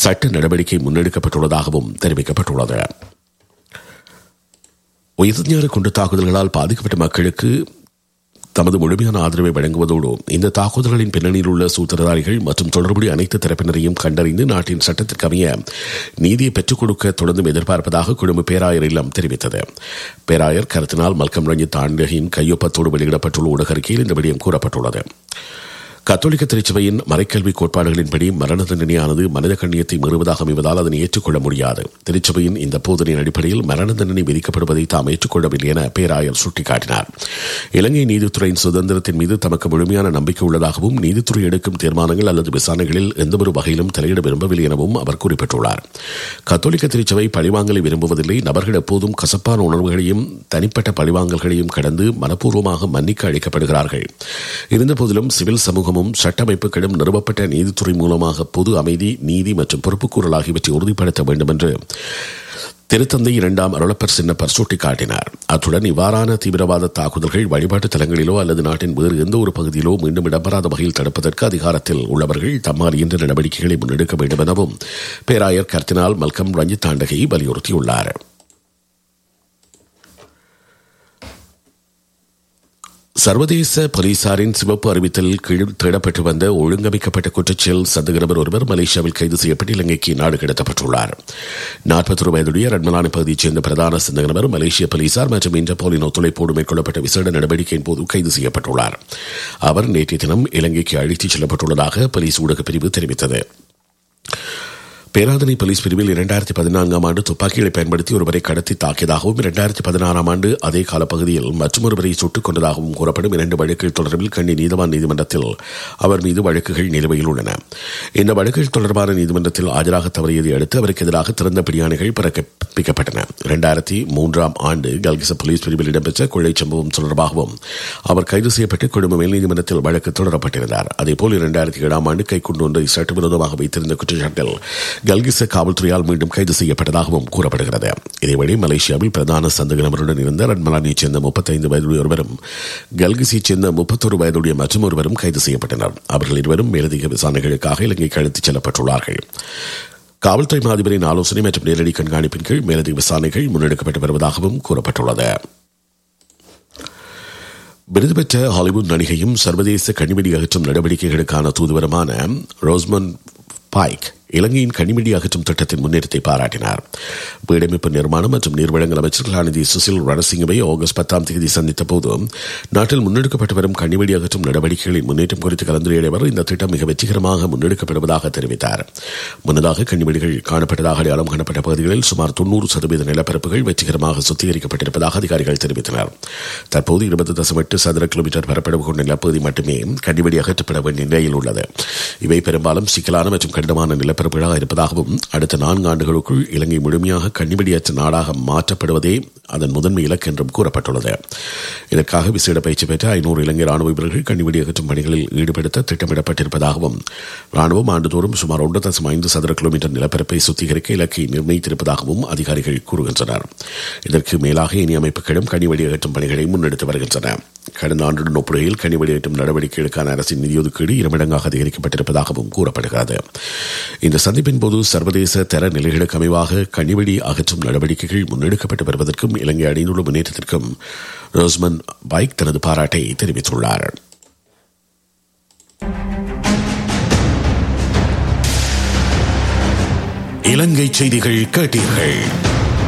சட்ட நடவடிக்கை முன்னெடுக்கப்பட்டுள்ளதாகவும் தெரிவிக்கப்பட்டுள்ளது உயிர்ஞான குண்டு தாக்குதல்களால் பாதிக்கப்பட்ட மக்களுக்கு தமது முழுமையான ஆதரவை வழங்குவதோடு இந்த தாக்குதல்களின் பின்னணியில் உள்ள சூத்திரதாரிகள் மற்றும் தொடர்புடைய அனைத்து தரப்பினரையும் கண்டறிந்து நாட்டின் சட்டத்திற்கு அமைய நீதியை பெற்றுக் கொடுக்க தொடர்ந்தும் எதிர்பார்ப்பதாக குடும்ப பேராயர் இல்லம் தெரிவித்தது பேராயர் கருத்தினால் மல்கம் ரஞ்சித் ஆண்டகின் கையொப்பத்தோடு வெளியிடப்பட்டுள்ள ஊடக அறிக்கையில் இந்த விடயம் கூறப்பட்டுள்ளது கத்தோலிக்க திருச்சபையின் மறைக்கல்வி கோட்பாடுகளின்படி மரண தண்டனையானது மனித கண்ணியத்தை மீறுவதாக அமைவதால் அதனை ஏற்றுக்கொள்ள முடியாது திருச்சபையின் இந்த போதனையின் அடிப்படையில் மரண தண்டனை விதிக்கப்படுவதை தாம் ஏற்றுக்கொள்ளவில்லை என பேராயர் சுட்டிக்காட்டினார் இலங்கை நீதித்துறையின் சுதந்திரத்தின் மீது தமக்கு முழுமையான நம்பிக்கை உள்ளதாகவும் நீதித்துறை எடுக்கும் தீர்மானங்கள் அல்லது விசாரணைகளில் எந்தவொரு வகையிலும் தலையிட விரும்பவில்லை எனவும் அவர் குறிப்பிட்டுள்ளார் கத்தோலிக்க திருச்சபை பழிவாங்கலை விரும்புவதில்லை நபர்கள் எப்போதும் கசப்பான உணர்வுகளையும் தனிப்பட்ட பழிவாங்கல்களையும் கடந்து மனப்பூர்வமாக மன்னிக்க அழைக்கப்படுகிறார்கள் இருந்தபோதிலும் சிவில் சமூகமும் சட்டமைப்புகளும் நிறுவப்பட்ட நீதித்துறை மூலமாக பொது அமைதி நீதி மற்றும் பொறுப்புக்கூறல் ஆகியவற்றை உறுதிப்படுத்த வேண்டும் என்று திருத்தந்தை இரண்டாம் அருளப்பர் சின்னப்பர் சுட்டிக்காட்டினார் அத்துடன் இவ்வாறான தீவிரவாத தாக்குதல்கள் வழிபாட்டு தலங்களிலோ அல்லது நாட்டின் வேறு எந்த ஒரு பகுதியிலோ மீண்டும் இடம்பெறாத வகையில் தடுப்பதற்கு அதிகாரத்தில் உள்ளவர்கள் தம்மால் இயன்ற நடவடிக்கைகளை முன்னெடுக்க வேண்டும் எனவும் பேராயர் கர்த்தினால் மல்கம் ரஞ்சித் தாண்டகை வலியுறுத்தியுள்ளார் சர்வதேச போலீசாரின் சிவப்பு அறிவித்தல் கீழ் தேடப்பட்டு வந்த ஒழுங்கமைக்கப்பட்ட குற்றச்செயல் சந்தேகநபர் ஒருவர் மலேசியாவில் கைது செய்யப்பட்டு இலங்கைக்கு நாடு கடத்தப்பட்டுள்ளார் நாற்பத்தொரு வயதுடைய ரட்மலானி பகுதியைச் சேர்ந்த பிரதான சந்தேகநபர் மலேசிய போலீசார் மற்றும் இன்டர்போலின் ஒத்துழைப்போடு மேற்கொள்ளப்பட்ட விசேட நடவடிக்கையின் போது கைது செய்யப்பட்டுள்ளார் அவர் நேற்றைய தினம் இலங்கைக்கு அழைத்துச் செல்லப்பட்டுள்ளதாக போலீஸ் ஊடகப் பிரிவு தெரிவித்தது பேராதனை போலீஸ் பிரிவில் இரண்டாயிரத்தி பதினான்காம் ஆண்டு துப்பாக்கிகளை பயன்படுத்தி ஒருவரை கடத்தி தாக்கியதாகவும் இரண்டாயிரத்தி பதினாறாம் ஆண்டு அதே காலப்பகுதியில் மற்றொருவரை சுட்டுக் கொண்டதாகவும் கூறப்படும் இரண்டு வழக்குகள் தொடர்பில் கண்டி நீதவான் நீதிமன்றத்தில் அவர் மீது வழக்குகள் நிலுவையில் உள்ளன இந்த வழக்குகள் தொடர்பான நீதிமன்றத்தில் ஆஜராக தவறியதை அடுத்து அவருக்கு எதிராக திறந்த பிடியாணைகள் பிறப்பிக்கப்பட்டன இரண்டாயிரத்தி மூன்றாம் ஆண்டு கல்கிச போலீஸ் பிரிவில் இடம்பெற்ற கொள்ளை சம்பவம் தொடர்பாகவும் அவர் கைது செய்யப்பட்டு குடும்ப மேல் நீதிமன்றத்தில் வழக்கு தொடரப்பட்டிருந்தார் அதேபோல் இரண்டாயிரத்தி ஏழாம் ஆண்டு கைக்குண்டு ஒன்றை சட்டவிரோதமாக வைத்திருந்த குற்றச்சாட்டில் கல்கிச காவல்துறையால் மீண்டும் கைது செய்யப்பட்டதாகவும் கூறப்படுகிறது இதேவழி மலேசியாவில் பிரதான சந்தக நபருடன் இருந்த ரன்மலானியைச் சேர்ந்த முப்பத்தைந்து வயதுடைய ஒருவரும் கல்கிசைச் சேர்ந்த முப்பத்தொரு வயதுடைய மற்றும் ஒருவரும் கைது செய்யப்பட்டனர் அவர்கள் இருவரும் மேலதிக விசாரணைகளுக்காக இலங்கைக்கு அழைத்துச் செல்லப்பட்டுள்ளார்கள் காவல்துறை மாதிபரின் ஆலோசனை மற்றும் நேரடி கண்காணிப்பின் கீழ் மேலதிக விசாரணைகள் முன்னெடுக்கப்பட்டு வருவதாகவும் கூறப்பட்டுள்ளது விருது பெற்ற ஹாலிவுட் நடிகையும் சர்வதேச கனிவெடி அகற்றும் நடவடிக்கைகளுக்கான தூதுவரமான ரோஸ்மன் பாய்க் இலங்கையின் கனிமடி அகற்றும் திட்டத்தின் முன்னேற்றத்தை பாராட்டினார் வீடமைப்பு நிர்மாணம் மற்றும் நீர்வழங்கல் அமைச்சர் கலாநிதி சுசில் ரணசிங்கவை ஆகஸ்ட் பத்தாம் தேதி சந்தித்த போது நாட்டில் முன்னெடுக்கப்பட்டு வரும் கனிமடி அகற்றும் நடவடிக்கைகளின் முன்னேற்றம் குறித்து கலந்துரையாடிய அவர் இந்த திட்டம் மிக வெற்றிகரமாக முன்னெடுக்கப்படுவதாக தெரிவித்தார் முன்னதாக கனிமடிகள் காணப்பட்டதாக அடையாளம் காணப்பட்ட பகுதிகளில் சுமார் தொன்னூறு சதவீத நிலப்பரப்புகள் வெற்றிகரமாக சுத்திகரிக்கப்பட்டிருப்பதாக அதிகாரிகள் தெரிவித்தனர் தற்போது இருபது தசம் எட்டு சதுர கிலோமீட்டர் பரப்பளவு கொண்ட நிலப்பகுதி மட்டுமே கனிமடி அகற்றப்பட வேண்டிய நிலையில் உள்ளது இவை பெரும்பாலும் சிக்கலான மற்றும் கடினமான நில நிலப்பரப்புகளாக இருப்பதாகவும் அடுத்த நான்கு ஆண்டுகளுக்குள் இலங்கை முழுமையாக கண்ணிவெடியற்ற நாடாக மாற்றப்படுவதே அதன் முதன்மை இலக்கு என்றும் கூறப்பட்டுள்ளது இதற்காக விசேட பயிற்சி பெற்ற ஐநூறு இலங்கை ராணுவ வீரர்கள் கண்ணிவெடி அகற்றும் பணிகளில் ஈடுபடுத்த திட்டமிடப்பட்டிருப்பதாகவும் ராணுவம் ஆண்டுதோறும் சுமார் ஒன்று தசம் ஐந்து சதுர கிலோமீட்டர் நிலப்பரப்பை சுத்திகரிக்க இலக்கை நிர்ணயித்திருப்பதாகவும் அதிகாரிகள் கூறுகின்றனர் இதற்கு மேலாக இனி அமைப்புகளும் கனிவெடி அகற்றும் பணிகளை முன்னெடுத்து வருகின்றன கடந்த ஆண்டுடன் ஒப்புகையில் கனிவெடி அகற்றும் நடவடிக்கைகளுக்கான அரசின் நிதி ஒதுக்கீடு இருமடங்காக அதிகரிக்கப்பட்டிருப்பதாகவும் கூறப்படுகிறது இந்த சந்திப்பின் போது சர்வதேச தர நிலைகளுக்கு அமைவாக கனிவெடி அகற்றும் நடவடிக்கைகள் முன்னெடுக்கப்பட்டு வருவதற்கும் இலங்கை அடைந்துள்ள முன்னேற்றத்திற்கும் ரோஸ்மன் பைக் தனது பாராட்டை தெரிவித்துள்ளார் இலங்கை செய்திகள் கேட்டீர்கள்